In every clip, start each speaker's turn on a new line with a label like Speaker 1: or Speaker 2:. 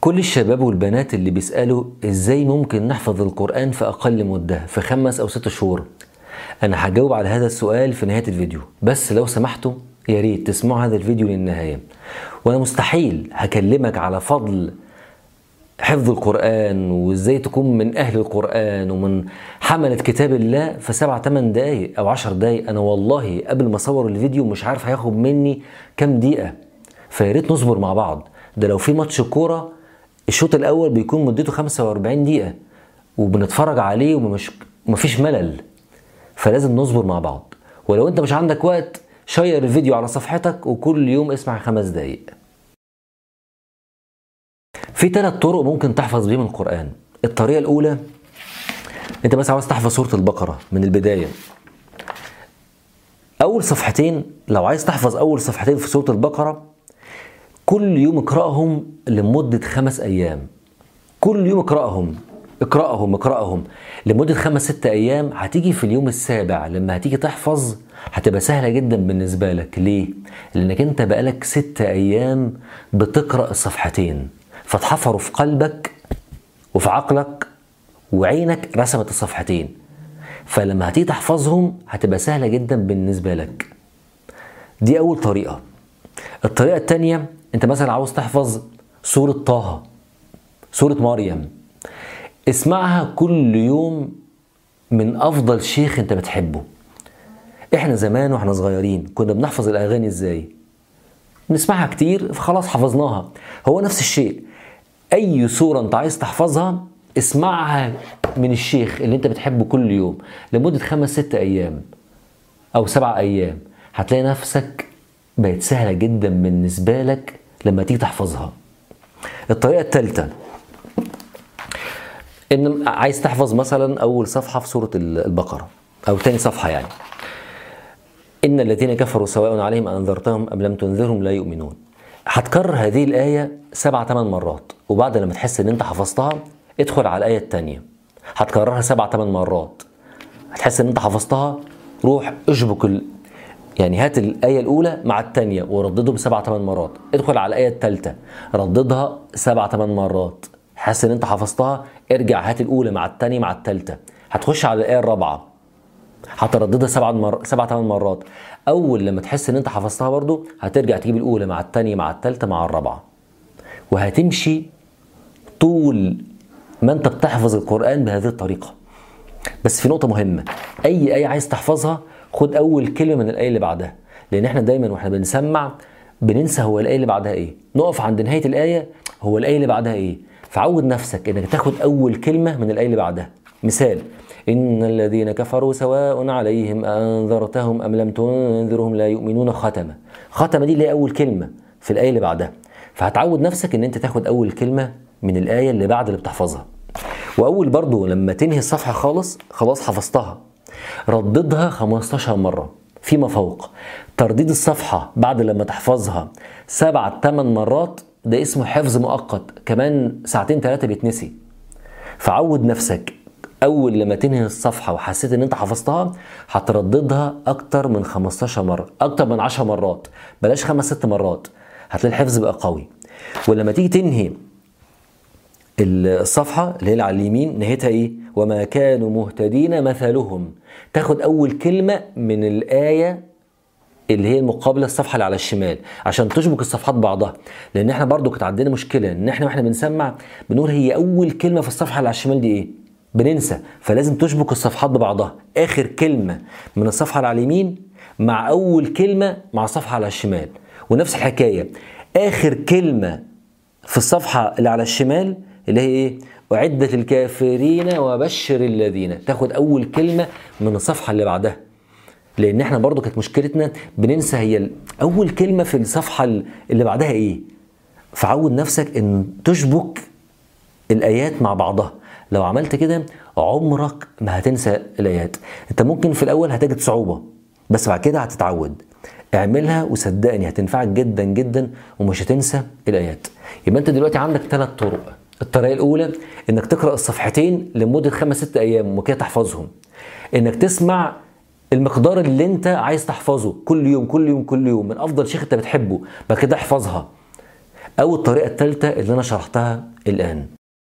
Speaker 1: كل الشباب والبنات اللي بيسألوا ازاي ممكن نحفظ القرآن في أقل مدة في خمس أو ست شهور أنا هجاوب على هذا السؤال في نهاية الفيديو بس لو سمحتوا يا ريت تسمعوا هذا الفيديو للنهاية وأنا مستحيل هكلمك على فضل حفظ القرآن وازاي تكون من أهل القرآن ومن حملة كتاب الله في سبع تمن دقايق أو عشر دقايق أنا والله قبل ما أصور الفيديو مش عارف هياخد مني كام دقيقة فيا ريت نصبر مع بعض ده لو في ماتش كورة الشوط الأول بيكون مدته 45 دقيقة وبنتفرج عليه ومش مفيش ملل فلازم نصبر مع بعض ولو أنت مش عندك وقت شير الفيديو على صفحتك وكل يوم اسمع خمس دقايق في ثلاث طرق ممكن تحفظ بيهم القرآن الطريقة الأولى أنت مثلا عاوز تحفظ سورة البقرة من البداية أول صفحتين لو عايز تحفظ أول صفحتين في سورة البقرة كل يوم اقرأهم لمدة خمس أيام كل يوم اقرأهم اقرأهم اقرأهم لمدة خمس ست أيام هتيجي في اليوم السابع لما هتيجي تحفظ هتبقى سهلة جدا بالنسبة لك ليه؟ لأنك أنت بقالك ست أيام بتقرأ الصفحتين فاتحفروا في قلبك وفي عقلك وعينك رسمت الصفحتين فلما هتيجي تحفظهم هتبقى سهلة جدا بالنسبة لك دي أول طريقة الطريقة التانية أنت مثلا عاوز تحفظ سورة طه سورة مريم اسمعها كل يوم من أفضل شيخ أنت بتحبه احنا زمان واحنا صغيرين كنا بنحفظ الأغاني ازاي بنسمعها كتير فخلاص حفظناها هو نفس الشيء اي سوره انت عايز تحفظها اسمعها من الشيخ اللي انت بتحبه كل يوم لمده خمس ست ايام او سبع ايام هتلاقي نفسك بقت سهله جدا بالنسبه لك لما تيجي تحفظها الطريقه الثالثه ان عايز تحفظ مثلا اول صفحه في سوره البقره او تاني صفحه يعني ان الذين كفروا سواء عليهم انذرتهم ام لم تنذرهم لا يؤمنون هتكرر هذه الآية سبع ثمان مرات وبعد لما تحس إن أنت حفظتها ادخل على الآية الثانية هتكررها سبع ثمان مرات هتحس إن أنت حفظتها روح اشبك ال... يعني هات الآية الأولى مع الثانية ورددهم سبع ثمان مرات ادخل على الآية الثالثة رددها سبع ثمان مرات حاسس إن أنت حفظتها ارجع هات الأولى مع الثانية مع الثالثة هتخش على الآية الرابعة هترددها سبع مر... سبع ثمان مرات اول لما تحس ان انت حفظتها برضو هترجع تجيب الاولى مع الثانيه مع الثالثه مع الرابعه وهتمشي طول ما انت بتحفظ القران بهذه الطريقه بس في نقطه مهمه اي ايه عايز تحفظها خد اول كلمه من الايه اللي بعدها لان احنا دايما واحنا بنسمع بننسى هو الايه اللي بعدها ايه نقف عند نهايه الايه هو الايه اللي بعدها ايه فعود نفسك انك تاخد اول كلمه من الايه اللي بعدها مثال إن الذين كفروا سواء عليهم أنذرتهم أم لم تنذرهم لا يؤمنون ختمة ختمة دي اللي هي أول كلمة في الآية اللي بعدها فهتعود نفسك إن أنت تاخد أول كلمة من الآية اللي بعد اللي بتحفظها وأول برضو لما تنهي الصفحة خالص خلاص حفظتها رددها 15 مرة فيما فوق ترديد الصفحة بعد لما تحفظها سبع ثمان مرات ده اسمه حفظ مؤقت كمان ساعتين ثلاثة بيتنسي فعود نفسك اول لما تنهي الصفحه وحسيت ان انت حفظتها هترددها اكتر من 15 مره اكتر من 10 مرات بلاش خمس ست مرات هتلاقي الحفظ بقى قوي ولما تيجي تنهي الصفحه اللي هي على اليمين نهيتها ايه وما كانوا مهتدين مثلهم تاخد اول كلمه من الايه اللي هي المقابله الصفحه اللي على الشمال عشان تشبك الصفحات بعضها لان احنا برضو كانت عندنا مشكله ان احنا واحنا بنسمع بنقول هي اول كلمه في الصفحه اللي على الشمال دي ايه بننسى فلازم تشبك الصفحات ببعضها اخر كلمه من الصفحه اللي على اليمين مع اول كلمه مع الصفحه على الشمال ونفس الحكايه اخر كلمه في الصفحه اللي على الشمال اللي هي ايه اعدت الكافرين وبشر الذين تاخد اول كلمه من الصفحه اللي بعدها لان احنا برضو كانت مشكلتنا بننسى هي اول كلمه في الصفحه اللي بعدها ايه فعود نفسك ان تشبك الايات مع بعضها لو عملت كده عمرك ما هتنسى الايات انت ممكن في الاول هتجد صعوبه بس بعد كده هتتعود اعملها وصدقني هتنفعك جدا جدا ومش هتنسى الايات يبقى انت دلوقتي عندك ثلاث طرق الطريقه الاولى انك تقرا الصفحتين لمده خمس ست ايام وكده تحفظهم انك تسمع المقدار اللي انت عايز تحفظه كل يوم كل يوم كل يوم من افضل شيخ انت بتحبه بعد كده احفظها او الطريقه الثالثه اللي انا شرحتها الان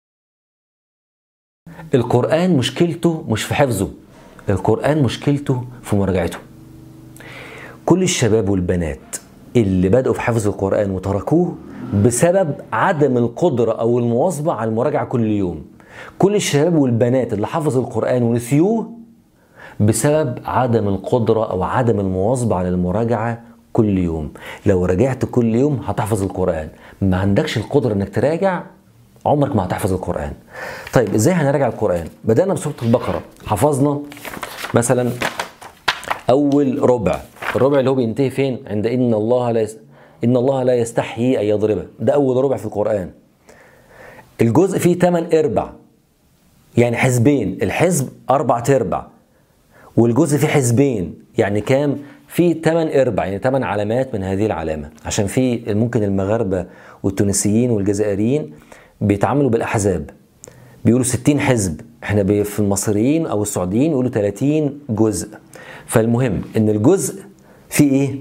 Speaker 1: القران مشكلته مش في حفظه القران مشكلته في مراجعته كل الشباب والبنات اللي بدأوا في حفظ القرآن وتركوه بسبب عدم القدرة أو المواظبة على المراجعة كل يوم كل الشباب والبنات اللي حفظوا القرآن ونسيوه بسبب عدم القدرة أو عدم المواظبة على المراجعة كل يوم لو راجعت كل يوم هتحفظ القرآن ما عندكش القدرة انك تراجع عمرك ما هتحفظ القرآن طيب ازاي هنراجع القرآن بدأنا بسورة البقرة حفظنا مثلا أول ربع الربع اللي هو بينتهي فين عند إن الله لا يس... إن الله لا يستحيي أن يضربه ده أول ربع في القرآن الجزء فيه 8 اربع يعني حزبين الحزب أربع تربع والجزء فيه حزبين يعني كام في 8 اربع يعني 8 علامات من هذه العلامه عشان في ممكن المغاربه والتونسيين والجزائريين بيتعاملوا بالاحزاب بيقولوا 60 حزب احنا في المصريين او السعوديين يقولوا 30 جزء فالمهم ان الجزء فيه ايه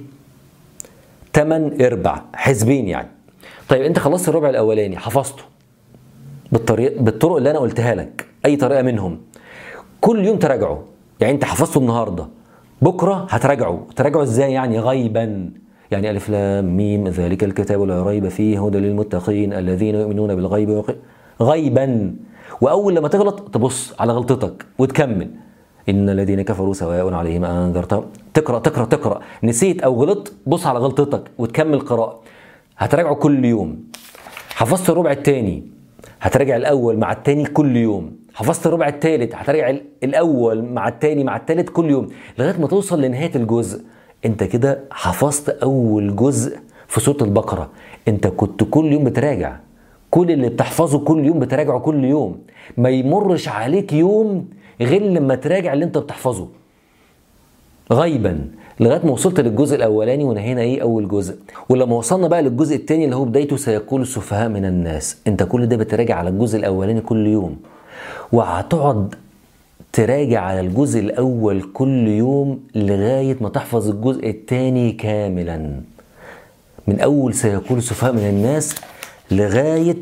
Speaker 1: 8 اربع حزبين يعني طيب انت خلصت الربع الاولاني حفظته بالطريق بالطرق اللي انا قلتها لك اي طريقه منهم كل يوم تراجعه يعني انت حفظته النهارده بكره هتراجعه تراجعه ازاي يعني غيبا يعني الف لام ميم ذلك الكتاب لا ريب فيه هدى للمتقين الذين يؤمنون بالغيب ويق... غيبا واول لما تغلط تبص على غلطتك وتكمل ان الذين كفروا سواء عليهم انذرتهم تقرا تقرا تقرا نسيت او غلطت بص على غلطتك وتكمل قراءه هتراجعه كل يوم حفظت الربع الثاني هتراجع الاول مع الثاني كل يوم حفظت الربع الثالث هتراجع الاول مع الثاني مع الثالث كل يوم لغايه ما توصل لنهايه الجزء انت كده حفظت اول جزء في سوره البقره انت كنت كل يوم بتراجع كل اللي بتحفظه كل يوم بتراجعه كل يوم ما يمرش عليك يوم غير لما تراجع اللي انت بتحفظه غيبا لغايه ما وصلت للجزء الاولاني ونهينا ايه اول جزء ولما وصلنا بقى للجزء الثاني اللي هو بدايته سيقول السفهاء من الناس انت كل ده بتراجع على الجزء الاولاني كل يوم وهتقعد تراجع على الجزء الاول كل يوم لغايه ما تحفظ الجزء الثاني كاملا من اول سيقول السفهاء من الناس لغايه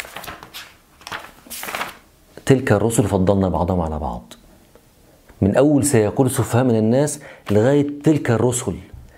Speaker 1: تلك الرسل فضلنا بعضهم على بعض من أول سيقول السفهاء من الناس لغاية تلك الرسل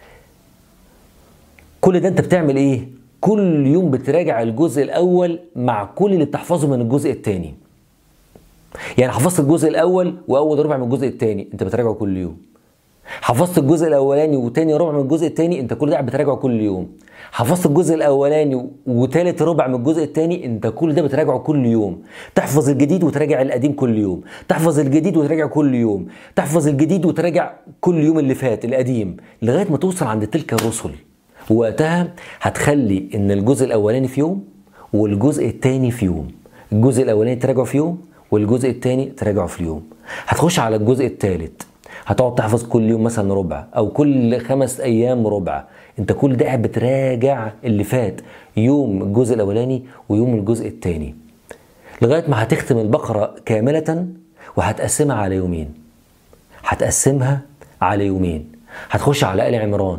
Speaker 1: كل ده أنت بتعمل إيه؟ كل يوم بتراجع الجزء الأول مع كل اللي بتحفظه من الجزء الثاني يعني حفظت الجزء الأول وأول ربع من الجزء الثاني أنت بتراجعه كل يوم حفظت الجزء الاولاني وتاني ربع من الجزء الثاني انت كل ده بتراجعه كل يوم حفظت الجزء الاولاني وتالت ربع من الجزء الثاني انت كل ده بتراجعه كل يوم تحفظ الجديد وتراجع القديم كل يوم تحفظ الجديد وتراجع كل يوم تحفظ الجديد وتراجع كل يوم اللي فات القديم لغايه ما توصل عند تلك الرسل وقتها هتخلي ان الجزء الاولاني في يوم والجزء الثاني في يوم الجزء الاولاني تراجعه في يوم والجزء الثاني تراجعه في يوم هتخش على الجزء الثالث هتقعد تحفظ كل يوم مثلا ربع او كل خمس ايام ربع انت كل ده قاعد بتراجع اللي فات يوم الجزء الاولاني ويوم الجزء الثاني لغايه ما هتختم البقره كامله وهتقسمها على يومين هتقسمها على يومين هتخش على ال عمران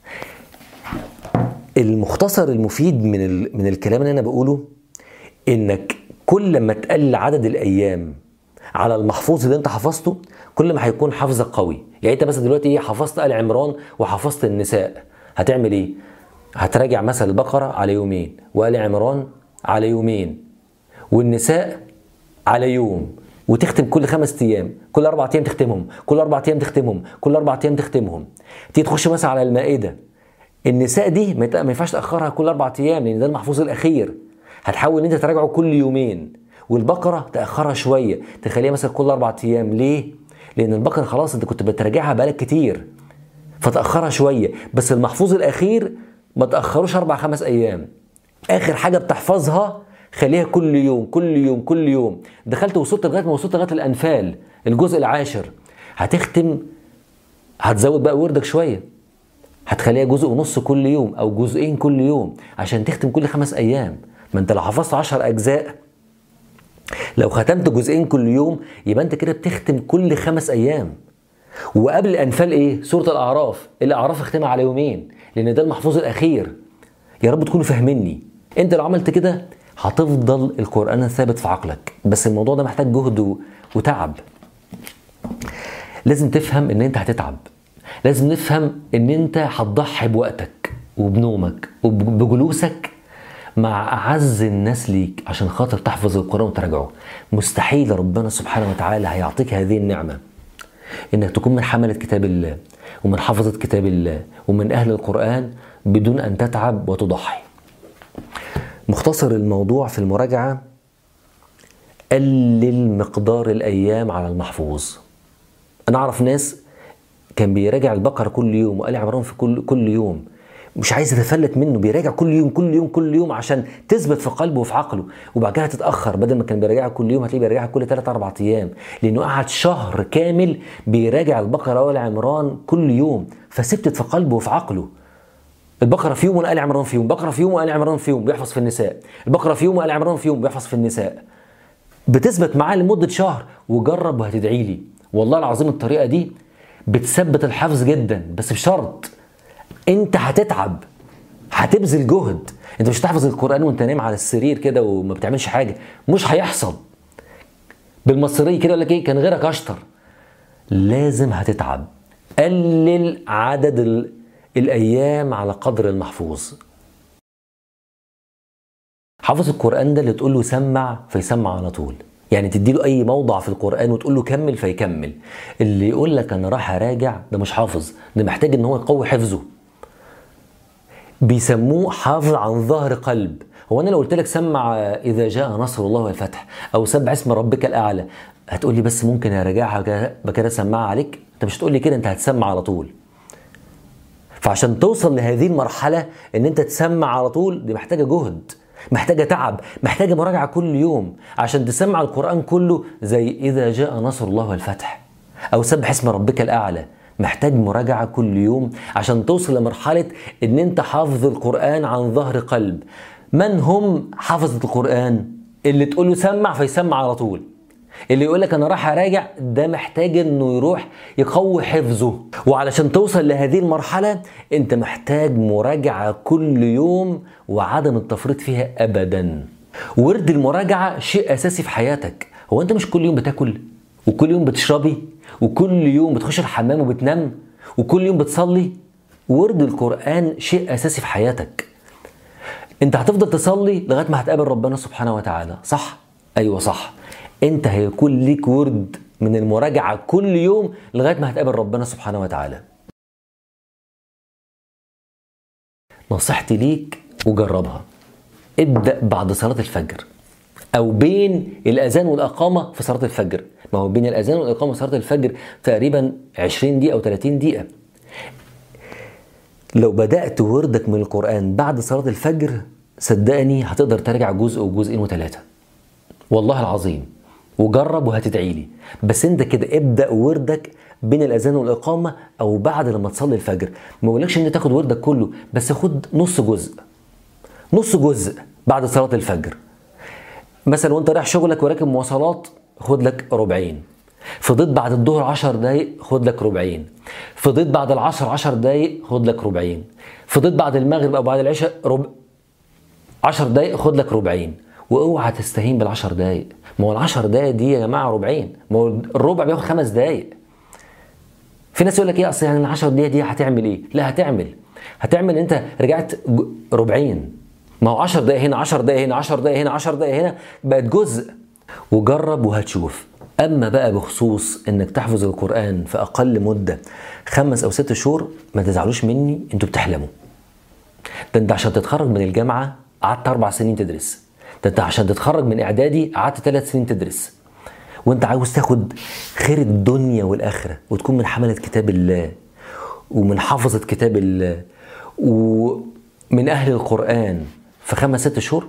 Speaker 1: المختصر المفيد من من الكلام اللي انا بقوله انك كل ما تقل عدد الايام على المحفوظ اللي انت حفظته كل ما هيكون حفظك قوي يعني انت مثلا دلوقتي ايه حفظت ال عمران وحفظت النساء هتعمل ايه هتراجع مثلا البقره على يومين وال عمران على يومين والنساء على يوم وتختم كل خمس ايام كل اربع ايام تختمهم كل اربع ايام تختمهم كل اربع ايام تختمهم تيجي تخش مثلا على المائده النساء دي ما ينفعش تاخرها كل اربع ايام لان ده المحفوظ الاخير هتحاول ان انت تراجعه كل يومين والبقره تاخرها شويه تخليها مثلا كل اربع ايام ليه لان البقره خلاص انت كنت بتراجعها بقالك كتير فتاخرها شويه بس المحفوظ الاخير ما تاخروش اربع خمس ايام اخر حاجه بتحفظها خليها كل يوم كل يوم كل يوم دخلت وصلت لغايه ما وصلت لغايه الانفال الجزء العاشر هتختم هتزود بقى وردك شويه هتخليها جزء ونص كل يوم او جزئين كل يوم عشان تختم كل خمس ايام ما انت لو حفظت عشر اجزاء لو ختمت جزئين كل يوم يبقى انت كده بتختم كل خمس ايام وقبل الانفال ايه سوره الاعراف الاعراف اختمها على يومين لان ده المحفوظ الاخير يا رب تكونوا فاهميني انت لو عملت كده هتفضل القران ثابت في عقلك بس الموضوع ده محتاج جهد وتعب لازم تفهم ان انت هتتعب لازم نفهم ان انت هتضحي بوقتك وبنومك وبجلوسك مع اعز الناس ليك عشان خاطر تحفظ القران وتراجعه مستحيل ربنا سبحانه وتعالى هيعطيك هذه النعمه انك تكون من حمله كتاب الله ومن حفظه كتاب الله ومن اهل القران بدون ان تتعب وتضحي مختصر الموضوع في المراجعه قلل مقدار الايام على المحفوظ انا اعرف ناس كان بيراجع البقره كل يوم وآل عمران في كل كل يوم مش عايز يتفلت منه بيراجع كل يوم كل يوم كل يوم عشان تثبت في قلبه وفي عقله وبعد كده تتاخر بدل ما كان بيراجعها كل يوم هتلاقيه بيراجعها كل 3 4 ايام لانه قعد شهر كامل بيراجع البقره وآل عمران كل يوم فثبتت في قلبه وفي عقله البقره في يوم وآل عمران في يوم بقره في يوم وآل عمران في يوم بيحفظ في النساء البقره في يوم وآل عمران في يوم بيحفظ في النساء بتثبت معاه لمده شهر وجرب وهتدعي لي والله العظيم الطريقه دي بتثبت الحفظ جدا بس بشرط انت هتتعب هتبذل جهد انت مش هتحفظ القران وانت نايم على السرير كده وما بتعملش حاجه مش هيحصل بالمصريه كده يقول لك ايه كان غيرك اشطر لازم هتتعب قلل عدد ال... الايام على قدر المحفوظ حافظ القران ده اللي تقول له سمع فيسمع على طول يعني تدي له اي موضع في القران وتقول له كمل فيكمل اللي يقول لك انا راح اراجع ده مش حافظ ده محتاج ان هو يقوي حفظه بيسموه حافظ عن ظهر قلب هو انا لو قلت لك سمع اذا جاء نصر الله والفتح او سبح اسم ربك الاعلى هتقول لي بس ممكن اراجعها بكده اسمعها عليك انت مش تقول لي كده انت هتسمع على طول فعشان توصل لهذه المرحله ان انت تسمع على طول دي محتاجه جهد محتاجه تعب محتاجه مراجعه كل يوم عشان تسمع القران كله زي اذا جاء نصر الله والفتح او سبح اسم ربك الاعلى محتاج مراجعه كل يوم عشان توصل لمرحله ان انت حافظ القران عن ظهر قلب من هم حافظه القران اللي تقول له سمع فيسمع على طول اللي يقول لك انا راح اراجع ده محتاج انه يروح يقوي حفظه وعلشان توصل لهذه المرحله انت محتاج مراجعه كل يوم وعدم التفريط فيها ابدا ورد المراجعه شيء اساسي في حياتك هو انت مش كل يوم بتاكل وكل يوم بتشربي وكل يوم بتخش الحمام وبتنام وكل يوم بتصلي ورد القران شيء اساسي في حياتك انت هتفضل تصلي لغايه ما هتقابل ربنا سبحانه وتعالى صح ايوه صح انت هيكون ليك ورد من المراجعه كل يوم لغايه ما هتقابل ربنا سبحانه وتعالى نصيحتي ليك وجربها ابدا بعد صلاه الفجر او بين الاذان والاقامه في صلاه الفجر ما هو بين الاذان والاقامه في صلاه الفجر تقريبا 20 دقيقه او 30 دقيقه لو بدات وردك من القران بعد صلاه الفجر صدقني هتقدر ترجع جزء وجزئين وثلاثه والله العظيم وجرب وهتدعي لي بس انت كده ابدا وردك بين الاذان والاقامه او بعد لما تصلي الفجر ما بقولكش ان تاخد وردك كله بس خد نص جزء نص جزء بعد صلاه الفجر مثلا وانت رايح شغلك وراكب مواصلات خد لك ربعين فضيت بعد الظهر 10 دقايق خد لك ربعين فضيت بعد العصر 10 دقايق خد لك ربعين فضيت بعد المغرب او بعد العشاء ربع 10 دقايق خد لك ربعين واوعى تستهين بالعشر دقايق ما هو العشر دقايق دي يا جماعه ربعين ما هو الربع بياخد خمس دقايق في ناس يقول لك ايه اصل يعني ال 10 دقايق دي هتعمل ايه؟ لا هتعمل هتعمل انت رجعت ربعين ما هو 10 دقايق هنا 10 دقايق هنا 10 دقايق هنا 10 دقايق هنا بقت جزء وجرب وهتشوف اما بقى بخصوص انك تحفظ القران في اقل مده خمس او ست شهور ما تزعلوش مني انتوا بتحلموا ده انت عشان تتخرج من الجامعه قعدت اربع سنين تدرس ده انت عشان تتخرج من اعدادي قعدت ثلاث سنين تدرس وانت عاوز تاخد خير الدنيا والاخره وتكون من حمله كتاب الله ومن حافظه كتاب الله ومن اهل القران في خمس ست شهور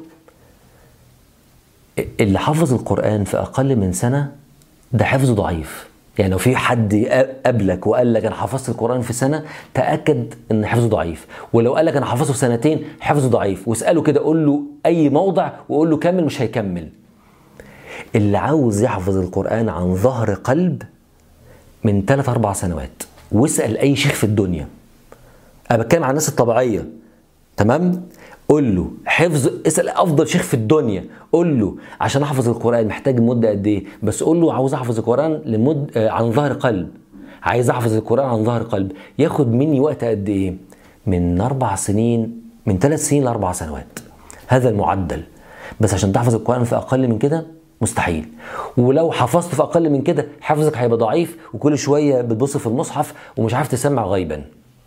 Speaker 1: اللي حفظ القران في اقل من سنه ده حفظه ضعيف يعني لو في حد قبلك وقال لك انا حفظت القران في سنه تاكد ان حفظه ضعيف ولو قال لك انا حفظه في سنتين حفظه ضعيف واساله كده قول له اي موضع وقول له كمل مش هيكمل اللي عاوز يحفظ القران عن ظهر قلب من 3 4 سنوات واسال اي شيخ في الدنيا انا بتكلم عن الناس الطبيعيه تمام قول له حفظ اسال افضل شيخ في الدنيا قول له عشان احفظ القران محتاج مده قد ايه بس قول له عاوز احفظ القران لمد آه، عن ظهر قلب عايز احفظ القران عن ظهر قلب ياخد مني وقت قد ايه من اربع سنين من ثلاث سنين لاربع سنوات هذا المعدل بس عشان تحفظ القران في اقل من كده مستحيل ولو حفظت في اقل من كده حفظك هيبقى ضعيف وكل شويه بتبص في المصحف ومش عارف تسمع غيبا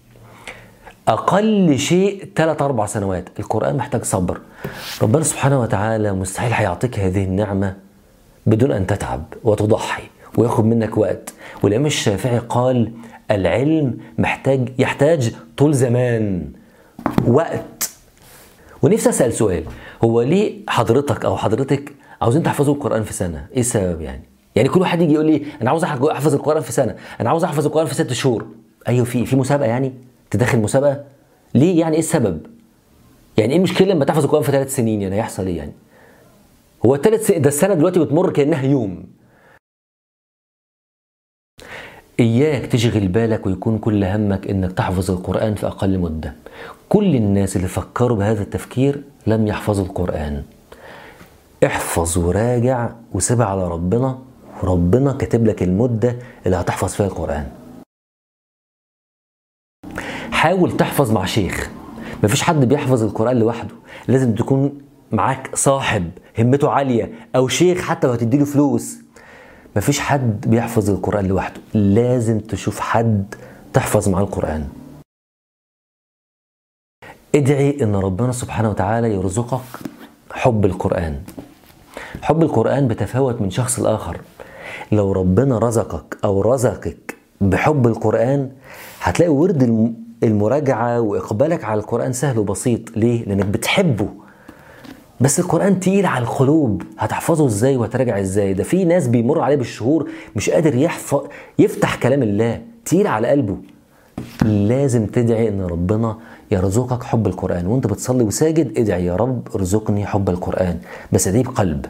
Speaker 1: اقل شيء 3 4 سنوات القران محتاج صبر ربنا سبحانه وتعالى مستحيل هيعطيك هذه النعمه بدون ان تتعب وتضحي وياخد منك وقت والامام الشافعي قال العلم محتاج يحتاج طول زمان وقت ونفسي اسال سؤال هو ليه حضرتك او حضرتك عاوزين تحفظوا القران في سنه ايه السبب يعني يعني كل واحد يجي يقول لي انا عاوز احفظ القران في سنه انا عاوز احفظ القران في ست شهور ايوه في في مسابقه يعني تدخل مسابقه ليه يعني ايه السبب يعني ايه المشكله لما تحفظ القران في ثلاث سنين يعني هيحصل ايه يعني هو الثلاث سنين ده السنه دلوقتي بتمر كانها يوم إياك تشغل بالك ويكون كل همك إنك تحفظ القرآن في أقل مدة. كل الناس اللي فكروا بهذا التفكير لم يحفظوا القرآن. احفظ وراجع وسيبها على ربنا وربنا كاتب لك المدة اللي هتحفظ فيها القرآن. حاول تحفظ مع شيخ. مفيش حد بيحفظ القرآن لوحده، لازم تكون معاك صاحب همته عالية أو شيخ حتى لو هتديله فلوس مفيش حد بيحفظ القرآن لوحده لازم تشوف حد تحفظ معاه القرآن ادعي ان ربنا سبحانه وتعالى يرزقك حب القرآن حب القرآن بتفاوت من شخص لآخر لو ربنا رزقك أو رزقك بحب القرآن هتلاقي ورد المراجعة وإقبالك على القرآن سهل وبسيط ليه؟ لأنك بتحبه بس القرآن تقيل على القلوب هتحفظه ازاي وهتراجع ازاي ده في ناس بيمر عليه بالشهور مش قادر يحفظ يفتح كلام الله تقيل على قلبه لازم تدعي ان ربنا يرزقك حب القرآن وانت بتصلي وساجد ادعي يا رب ارزقني حب القرآن بس ادعي بقلب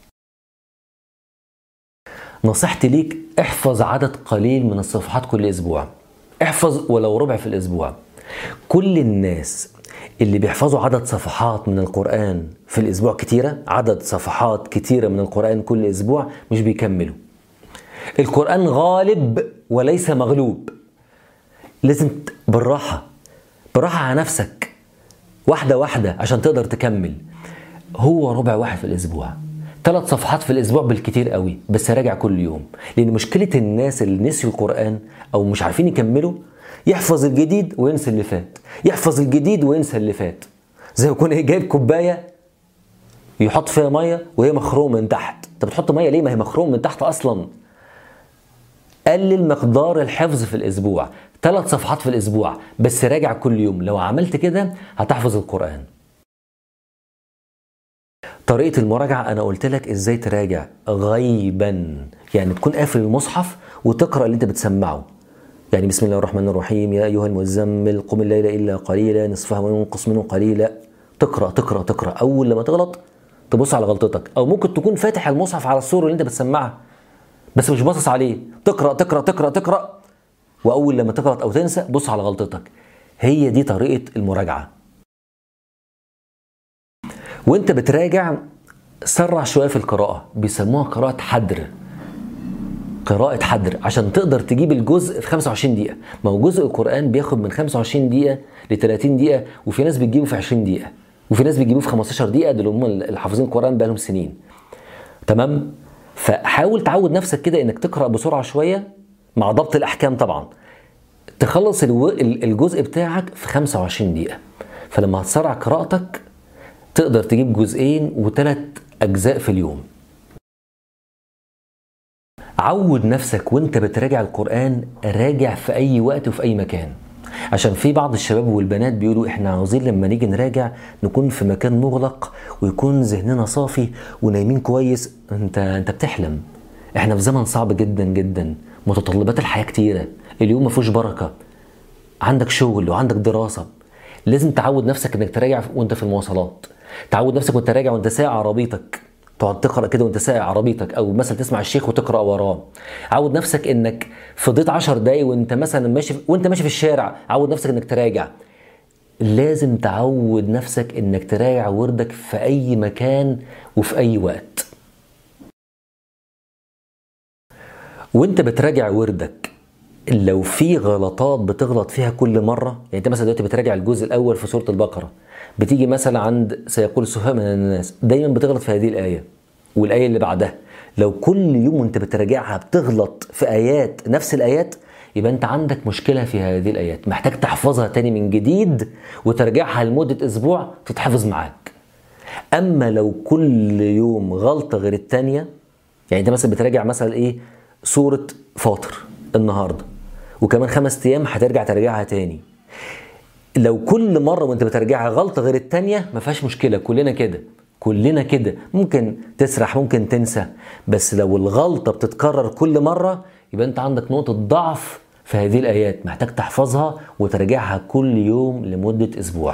Speaker 1: نصيحتي ليك احفظ عدد قليل من الصفحات كل اسبوع احفظ ولو ربع في الاسبوع كل الناس اللي بيحفظوا عدد صفحات من القرآن في الأسبوع كتيرة عدد صفحات كتيرة من القرآن كل أسبوع مش بيكملوا القرآن غالب وليس مغلوب لازم بالراحة بالراحة على نفسك واحدة واحدة عشان تقدر تكمل هو ربع واحد في الأسبوع ثلاث صفحات في الأسبوع بالكتير قوي بس راجع كل يوم لأن مشكلة الناس اللي نسيوا القرآن أو مش عارفين يكملوا يحفظ الجديد وينسى اللي فات يحفظ الجديد وينسى اللي فات زي ما يكون ايه جايب كوبايه يحط فيها ميه وهي مخروم من تحت انت بتحط ميه ليه ما هي مخروم من تحت اصلا قلل مقدار الحفظ في الاسبوع ثلاث صفحات في الاسبوع بس راجع كل يوم لو عملت كده هتحفظ القران طريقة المراجعة أنا قلت لك إزاي تراجع غيبا يعني تكون قافل المصحف وتقرأ اللي أنت بتسمعه يعني بسم الله الرحمن الرحيم يا أيها المزمل قم الليل إلا قليلا نصفه وينقص منه قليلا تقرأ تقرأ تقرأ أول لما تغلط تبص على غلطتك أو ممكن تكون فاتح المصحف على السور اللي أنت بتسمعها بس مش باصص عليه تقرأ تقرأ تقرأ تقرأ وأول لما تغلط أو تنسى بص على غلطتك هي دي طريقة المراجعة وانت بتراجع سرع شوية في القراءة بيسموها قراءة حدر قراءة حدر عشان تقدر تجيب الجزء في 25 دقيقة ما هو جزء القرآن بياخد من 25 دقيقة ل 30 دقيقة وفي ناس بتجيبه في 20 دقيقة وفي ناس بيجيبوه في 15 دقيقة دول هم اللي حافظين القرآن بقالهم سنين تمام فحاول تعود نفسك كده انك تقرأ بسرعة شوية مع ضبط الأحكام طبعا تخلص الجزء بتاعك في 25 دقيقة فلما هتسرع قراءتك تقدر تجيب جزئين وثلاث أجزاء في اليوم عود نفسك وانت بتراجع القرآن راجع في أي وقت وفي أي مكان عشان في بعض الشباب والبنات بيقولوا احنا عاوزين لما نيجي نراجع نكون في مكان مغلق ويكون ذهننا صافي ونايمين كويس انت انت بتحلم احنا في زمن صعب جدا جدا متطلبات الحياه كتيره اليوم ما فيهوش بركه عندك شغل وعندك دراسه لازم تعود نفسك انك تراجع وانت في المواصلات تعود نفسك وانت راجع وانت سايق عربيتك تقعد تقرا كده وانت سايق عربيتك او مثلا تسمع الشيخ وتقرا وراه عود نفسك انك فضيت 10 دقايق وانت مثلا ماشي وانت ماشي في الشارع عود نفسك انك تراجع لازم تعود نفسك انك تراجع وردك في اي مكان وفي اي وقت وانت بتراجع وردك لو في غلطات بتغلط فيها كل مره يعني انت مثلا دلوقتي بتراجع الجزء الاول في سوره البقره بتيجي مثلا عند سيقول السفهاء من الناس دايما بتغلط في هذه الايه والايه اللي بعدها لو كل يوم وانت بتراجعها بتغلط في ايات نفس الايات يبقى انت عندك مشكله في هذه الايات محتاج تحفظها تاني من جديد وترجعها لمده اسبوع تتحفظ معاك اما لو كل يوم غلطه غير التانيه يعني انت مثلا بتراجع مثلا ايه سوره فاطر النهارده وكمان خمس ايام هترجع تراجعها تاني لو كل مره وانت بترجعها غلطه غير التانيه ما فيهاش مشكله كلنا كده كلنا كده ممكن تسرح ممكن تنسى بس لو الغلطه بتتكرر كل مره يبقى انت عندك نقطه ضعف في هذه الايات محتاج تحفظها وتراجعها كل يوم لمده اسبوع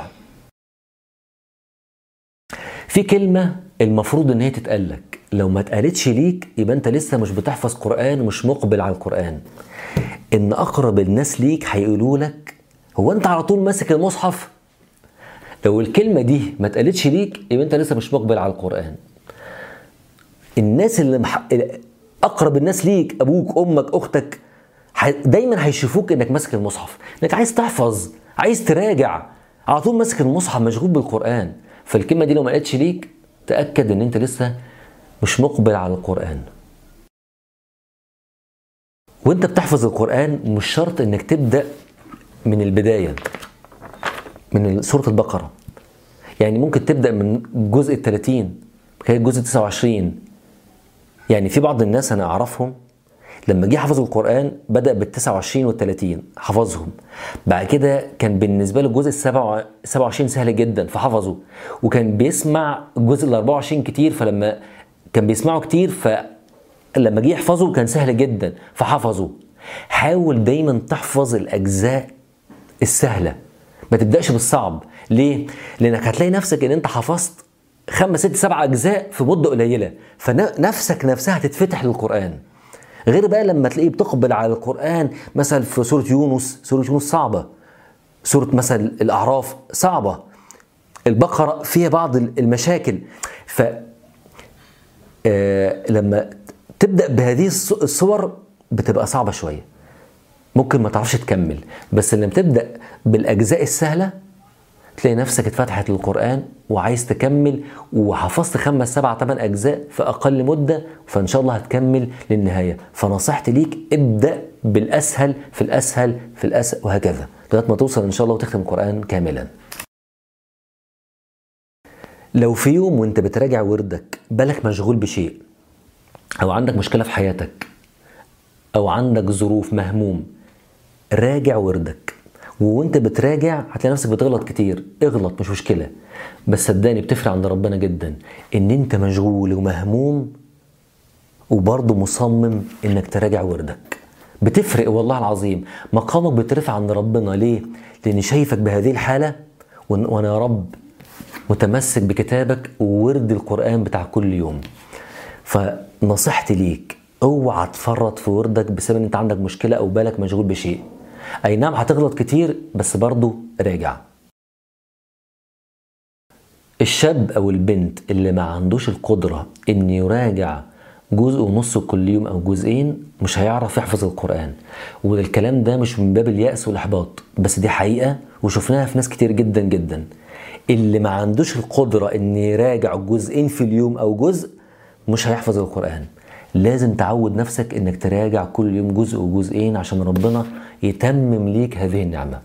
Speaker 1: في كلمه المفروض ان هي تتقالك لو ما اتقالتش ليك يبقى انت لسه مش بتحفظ قران ومش مقبل على القران ان اقرب الناس ليك هيقولوا لك هو انت على طول ماسك المصحف لو الكلمه دي ما اتقالتش ليك يبقى انت لسه مش مقبل على القران الناس اللي مح... اقرب الناس ليك ابوك امك اختك دايما هيشوفوك انك ماسك المصحف انك عايز تحفظ عايز تراجع على طول ماسك المصحف مشغول بالقران فالكلمه دي لو ما قالتش ليك تاكد ان انت لسه مش مقبل على القران وانت بتحفظ القران مش شرط انك تبدا من البدايه من سوره البقره يعني ممكن تبدا من الجزء ال 30 كان الجزء 29 يعني في بعض الناس انا اعرفهم لما جه حفظوا القرآن بدأ بال 29 وال 30 حفظهم بعد كده كان بالنسبة له الجزء ال 27 سهل جدا فحفظه وكان بيسمع الجزء ال 24 كتير فلما كان بيسمعه كتير فلما جه يحفظه كان سهل جدا فحفظه حاول دايما تحفظ الأجزاء السهلة ما تبدأش بالصعب ليه؟ لأنك هتلاقي نفسك إن أنت حفظت خمس ست سبع أجزاء في مدة قليلة فنفسك نفسها هتتفتح للقرآن غير بقى لما تلاقيه بتقبل على القرآن مثلا في سورة يونس سورة يونس صعبة سورة مثلا الأعراف صعبة البقرة فيها بعض المشاكل ف آه لما تبدأ بهذه الصور بتبقى صعبة شوية ممكن ما تعرفش تكمل بس لما تبدأ بالأجزاء السهلة تلاقي نفسك اتفتحت للقرآن وعايز تكمل وحفظت خمس سبع ثمان أجزاء في أقل مدة فإن شاء الله هتكمل للنهاية فنصيحتي ليك ابدأ بالأسهل في الأسهل في الأسهل وهكذا لغاية ما توصل إن شاء الله وتختم القرآن كاملا لو في يوم وانت بتراجع وردك بالك مشغول بشيء أو عندك مشكلة في حياتك أو عندك ظروف مهموم راجع وردك وانت بتراجع هتلاقي نفسك بتغلط كتير اغلط مش مشكله بس صدقني بتفرق عند ربنا جدا ان انت مشغول ومهموم وبرضه مصمم انك تراجع وردك بتفرق والله العظيم مقامك بترفع عند ربنا ليه لاني شايفك بهذه الحاله وانا يا رب متمسك بكتابك وورد القران بتاع كل يوم فنصيحتي ليك اوعى تفرط في وردك بسبب ان انت عندك مشكله او بالك مشغول بشيء اي نعم هتغلط كتير بس برضه راجع الشاب او البنت اللي ما عندوش القدرة ان يراجع جزء ونص كل يوم او جزئين مش هيعرف يحفظ القرآن والكلام ده مش من باب اليأس والاحباط بس دي حقيقة وشفناها في ناس كتير جدا جدا اللي ما عندوش القدرة ان يراجع جزئين في اليوم او جزء مش هيحفظ القرآن لازم تعود نفسك انك تراجع كل يوم جزء وجزئين عشان ربنا يتمم ليك هذه النعمة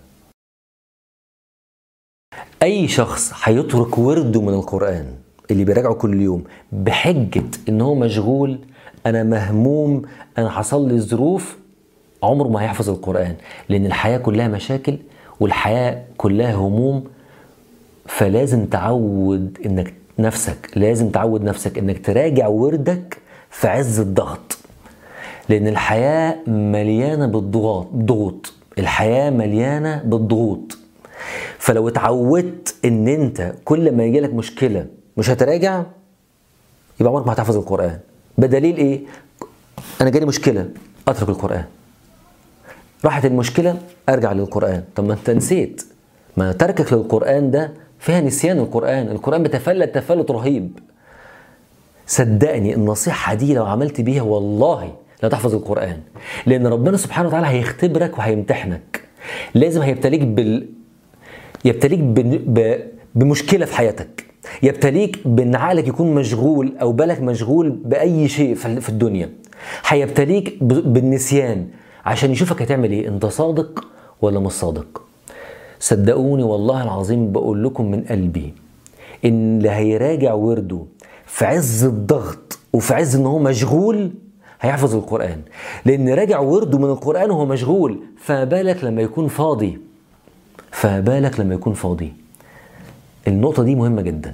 Speaker 1: اي شخص هيترك ورده من القرآن اللي بيراجعه كل يوم بحجة ان هو مشغول انا مهموم انا حصل لي ظروف عمره ما هيحفظ القرآن لان الحياة كلها مشاكل والحياة كلها هموم فلازم تعود انك نفسك لازم تعود نفسك انك تراجع وردك في عز الضغط لان الحياه مليانه بالضغوط ضغوط الحياه مليانه بالضغوط فلو اتعودت ان انت كل ما يجي لك مشكله مش هتراجع يبقى عمرك ما هتحفظ القران بدليل ايه انا جالي مشكله اترك القران راحت المشكله ارجع للقران طب ما انت نسيت ما تركك للقرآن ده فيها نسيان القرآن القرآن بتفلت تفلت رهيب صدقني النصيحة دي لو عملت بيها والله لا تحفظ القرآن لأن ربنا سبحانه وتعالى هيختبرك وهيمتحنك لازم هيبتليك بال يبتليك ب... ب... بمشكلة في حياتك يبتليك بان عقلك يكون مشغول او بالك مشغول باي شيء في الدنيا هيبتليك بالنسيان عشان يشوفك هتعمل ايه انت صادق ولا مش صادق صدقوني والله العظيم بقول لكم من قلبي ان اللي هيراجع ورده في عز الضغط وفي عز ان هو مشغول هيحفظ القرآن لأن راجع ورده من القرآن وهو مشغول فما بالك لما يكون فاضي فما بالك لما يكون فاضي النقطة دي مهمة جدا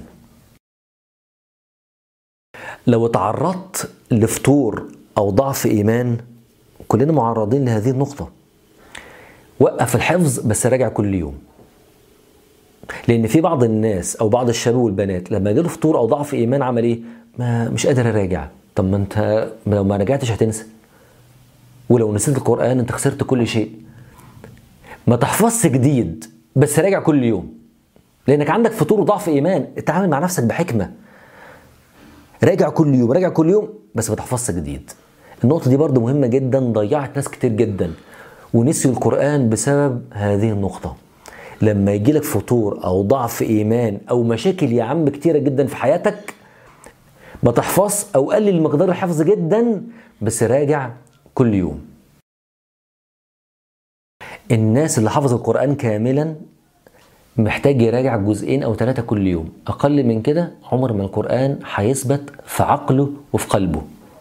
Speaker 1: لو تعرضت لفتور أو ضعف إيمان كلنا معرضين لهذه النقطة وقف الحفظ بس راجع كل يوم لان في بعض الناس او بعض الشباب والبنات لما جاله فطور او ضعف ايمان عمل ايه ما مش قادر اراجع طب ما انت لو ما رجعتش هتنسى ولو نسيت القران انت خسرت كل شيء ما تحفظش جديد بس راجع كل يوم لانك عندك فطور وضعف ايمان اتعامل مع نفسك بحكمه راجع كل يوم راجع كل يوم بس ما تحفظش جديد النقطه دي برضو مهمه جدا ضيعت ناس كتير جدا ونسيوا القران بسبب هذه النقطه لما يجي لك فطور او ضعف ايمان او مشاكل يا عم كتيره جدا في حياتك ما تحفظ او قلل مقدار الحفظ جدا بس راجع كل يوم الناس اللي حفظ القرآن كاملا محتاج يراجع جزئين أو ثلاثة كل يوم أقل من كده عمر ما القرآن هيثبت في عقله وفي قلبه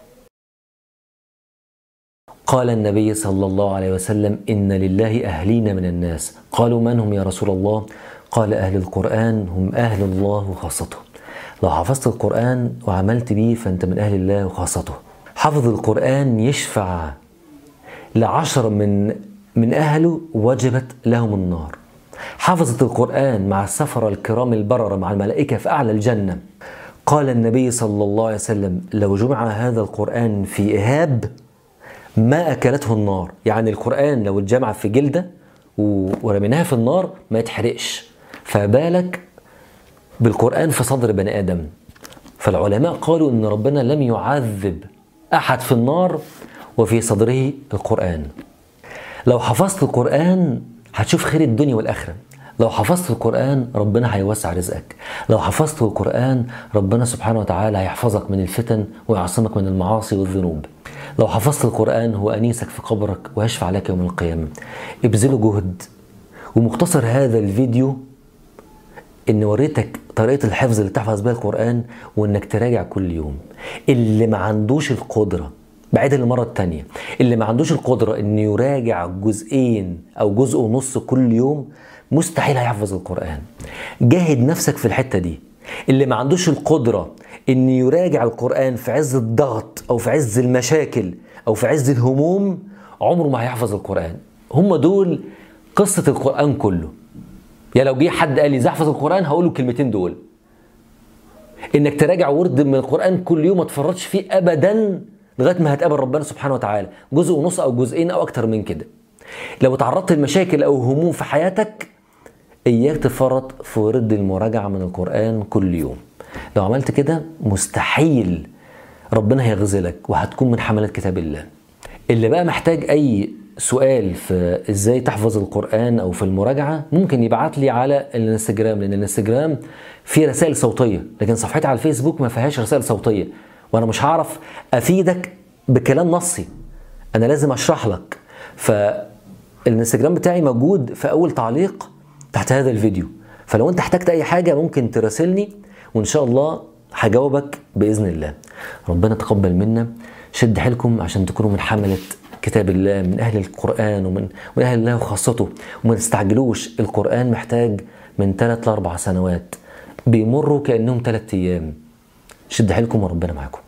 Speaker 1: قال النبي صلى الله عليه وسلم إن لله أهلين من الناس قالوا من هم يا رسول الله قال أهل القرآن هم أهل الله وخاصته لو حفظت القرآن وعملت بيه فأنت من أهل الله وخاصته حفظ القرآن يشفع لعشرة من من أهله وجبت لهم النار حفظة القرآن مع السفرة الكرام البررة مع الملائكة في أعلى الجنة قال النبي صلى الله عليه وسلم لو جمع هذا القرآن في إهاب ما أكلته النار يعني القرآن لو اتجمع في جلدة ورميناها في النار ما يتحرقش فبالك بالقرآن في صدر بني آدم فالعلماء قالوا أن ربنا لم يعذب أحد في النار وفي صدره القرآن لو حفظت القرآن هتشوف خير الدنيا والآخرة لو حفظت القرآن ربنا هيوسع رزقك لو حفظت القرآن ربنا سبحانه وتعالى هيحفظك من الفتن ويعصمك من المعاصي والذنوب لو حفظت القرآن هو أنيسك في قبرك ويشفع لك يوم القيامة ابذلوا جهد ومختصر هذا الفيديو ان وريتك طريقه الحفظ اللي تحفظ بيها القران وانك تراجع كل يوم اللي ما عندوش القدره بعيد المرة التانية اللي ما عندوش القدرة انه يراجع جزئين او جزء ونص كل يوم مستحيل هيحفظ القرآن جاهد نفسك في الحتة دي اللي ما عندوش القدرة ان يراجع القرآن في عز الضغط او في عز المشاكل او في عز الهموم عمره ما هيحفظ القرآن هم دول قصة القرآن كله يا لو جه حد قال لي احفظ القرآن هقول له الكلمتين دول انك تراجع ورد من القرآن كل يوم ما تفرطش فيه ابدا لغايه ما هتقابل ربنا سبحانه وتعالى جزء ونص او جزئين او اكتر من كده لو تعرضت لمشاكل او هموم في حياتك اياك تفرط في ورد المراجعه من القران كل يوم لو عملت كده مستحيل ربنا هيغزلك وهتكون من حملة كتاب الله اللي بقى محتاج اي سؤال في ازاي تحفظ القرآن او في المراجعة ممكن يبعت لي على الانستجرام لان الانستجرام فيه رسائل صوتية لكن صفحتي على الفيسبوك ما فيهاش رسائل صوتية وانا مش هعرف افيدك بكلام نصي انا لازم اشرح لك فالانستجرام بتاعي موجود في اول تعليق تحت هذا الفيديو فلو انت احتجت اي حاجه ممكن تراسلني وان شاء الله هجاوبك باذن الله ربنا تقبل منا شد حيلكم عشان تكونوا من حمله كتاب الله من اهل القران ومن من اهل الله وخاصته وما تستعجلوش القران محتاج من ثلاث لاربع سنوات بيمروا كانهم ثلاث ايام شد حيلكم وربنا معاكم